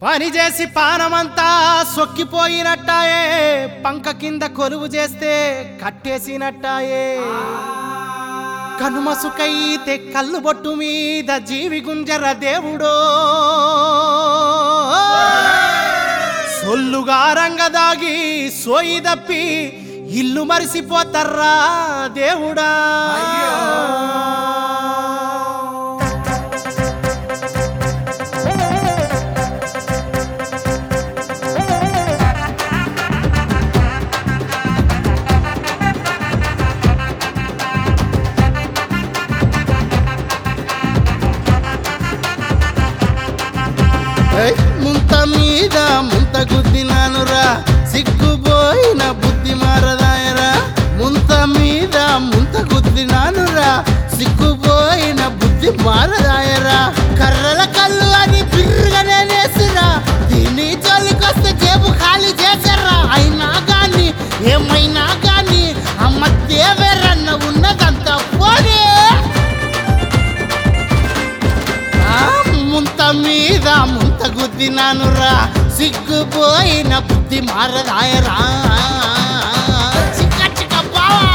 పని చేసి పానమంతా సొక్కిపోయినట్టాయే పంక కింద కొలువు చేస్తే కట్టేసినట్టాయే కనుమసుకైతే కళ్ళు బొట్టు మీద జీవి గుంజర దేవుడో సొల్లుగా రంగదాగి సోయి దప్పి ఇల్లు మరిసిపోతర్రా దేవుడా ఏయ్, ముంత మీద ముంత గుద్దినానురా సిగ్గుపోయిన బుద్ధి మారదాయరా ముంత మీద ముంత గుద్దినానురా సిగ్గుపోయిన బుద్ధి మారదాయరా కర్రల కళ్ళు అని బిర్రుగానే నేసిరా దీన్ని జోలికొస్తే జేబు ఖాళీ చేశారా అయినా గాని ఏమైనా గాని అమ్మ దేవేరన్న ఉన్నదంతా పోనీ ఆ ముంత మీద ముంత గుద్దినానురా సిగ్గుపోయిన బుద్ధి మారదాయరా చిక్క చిక్క బావా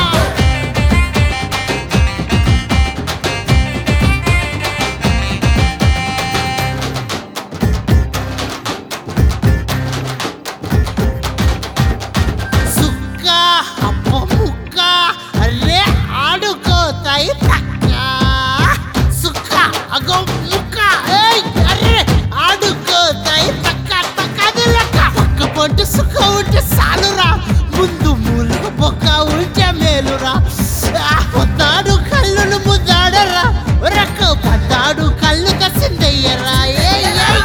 సుక్క అప్ప ముక్క అరే ఆడుకోతాయి తక్క సుక్క అగో ముక్క ఏయ్ అరే ఆడుకోతాయి తక్క తక్క అది లెక్క పక్క పొట్టు సుక్క ఉంటే సాలురా ముందు మూలుగు బొక్క ఉంటే మేలురా ఆ, పొద్దాడు కళ్ళును ముద్దాడరా రక్క పద్దాడు కళ్ళు కసిందయ్యరా ఏయ్ ఏయ్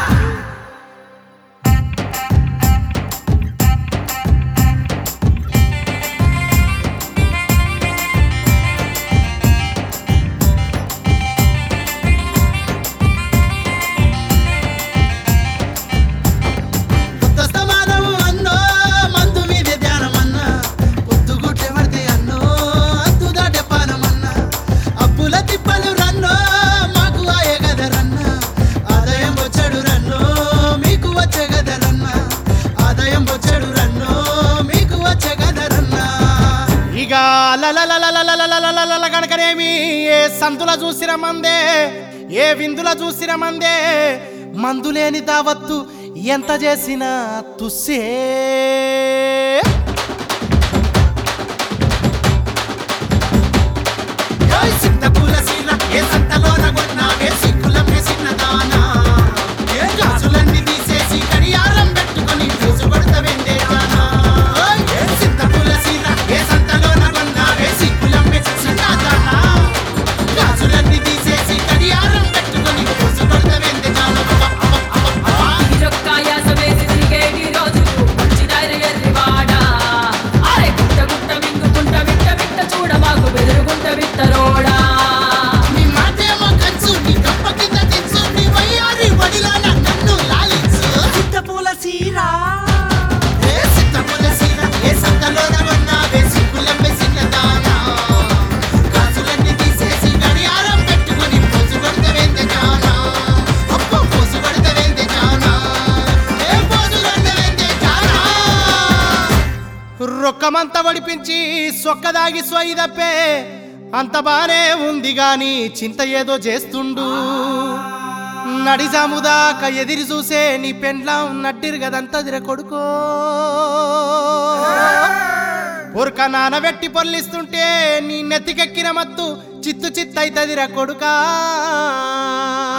ఉత్తస్తమానము అన్నో మందు మీద ధ్యానమన్నా పొద్దుగుట్టే పడితే అన్నో అంతు దాటే పానమన్నా అప్పుల తిప్పలు రన్నో మాకు ఆయ గదరన్న ఆదాయం వచ్చాడు రన్నో మీకు వచ్చే గదరన్న ఆదాయం వచ్చాడు రన్నో మీకు వచ్చే గదరన్న ఇక లలలలలలలలలలల కనుకనేమి ఏ సంతుల చూసిన మందే ఏ విందుల చూసిన మందే మందు లేని దావత్తు ఎంత చేసినా తుస్సే ఏయ్ సింతపూల సీల, ఏ సంతలోన కొన్నావే సిగ్గులం ఏ చిన్నదానా? ఏ గాజులన్నీ తీసేసి గడియారం పెట్టుకొని చూసు కొడతవేందే జానా? ఏయ్ ఏ సింతపూల సీల, ఏ సంతలోన కొన్నావే సిగ్గులం ఏ చిన్నదానా? గాజులన్నీ తీసేసి గడియారం పెట్టుకొని చూసు కొడతవేందే జానా? అబ్బ, అబ్బ, అబ్బ, అబ్బ. చొక్కా యాస వేసి తిరిగేటి రోజులు మంచి దారి ఎర్రివాడా అరే గుట్ట గుట్ట మింగుకుంట విట్ట విట్ట చూడ మాకు బెదురుగుంట విట్టరోడా నీ మాటేమో కంచు, నీ గంప కింద దించు, నీ వయ్యారి వడిలోన నన్ను లాలించు. చింతపూల సీరా ఏ సిద్ధపుల సీర, ఏ సంతలోన కొన్నావే సిగ్గులమ్మే చిన్నదానా? గాజులన్నీ తీసేసి గడియారం పెట్టుకొని పోజు కొడతవేందే జానా? అబ్బో, పోజు కొడతవేందే జానా? ఏ పోజు కొడతవేందే జానా? రొక్కమంతా వడిపించి సొక్కదాగి సొయ్యి తప్పే అంత బానే ఉంది గాని చింత ఏదో చేస్తుండు నడిజాముదాక ఎదిరి చూసే నీ పెండ్లాం నట్టిరు గదంతా దిర కొడుకో ఉరక నానబెట్టి పొల్లిస్తుంటే నీ నెత్తికెక్కిన మత్తు చిత్తు చిత్తైతదిర కొడుకా